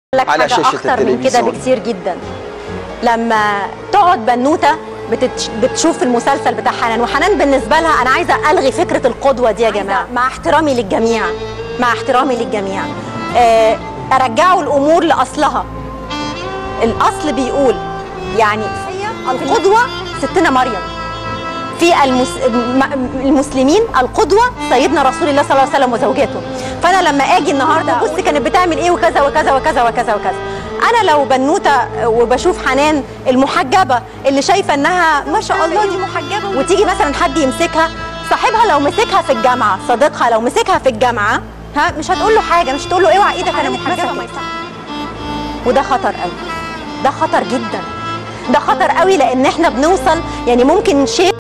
لك على حاجه شاشة اخطر من كده التلفزيون. بكتير جدا لما تقعد بنوته بتتش... بتشوف المسلسل بتاع حنان وحنان بالنسبه لها انا عايزه الغي فكره القدوه دي يا جماعه مع احترامي للجميع مع احترامي للجميع آه، ارجعوا الامور لاصلها الاصل بيقول يعني القدوه ستنا مريم في المس... م- المسلمين القدوه سيدنا رسول الله صلى الله عليه وسلم وزوجاته فانا لما اجي النهارده بص كانت بتعمل ايه وكذا وكذا وكذا وكذا وكذا انا لو بنوته وبشوف حنان المحجبه اللي شايفه انها ما شاء الله دي محجبه وتيجي مثلا حد يمسكها صاحبها لو مسكها في الجامعه صديقها لو مسكها في الجامعه ها مش هتقول له حاجه مش هتقول له اوعى ايدك انا محجبه ما يصحش. وده خطر قوي ده خطر جدا ده خطر قوي لان احنا بنوصل يعني ممكن شيء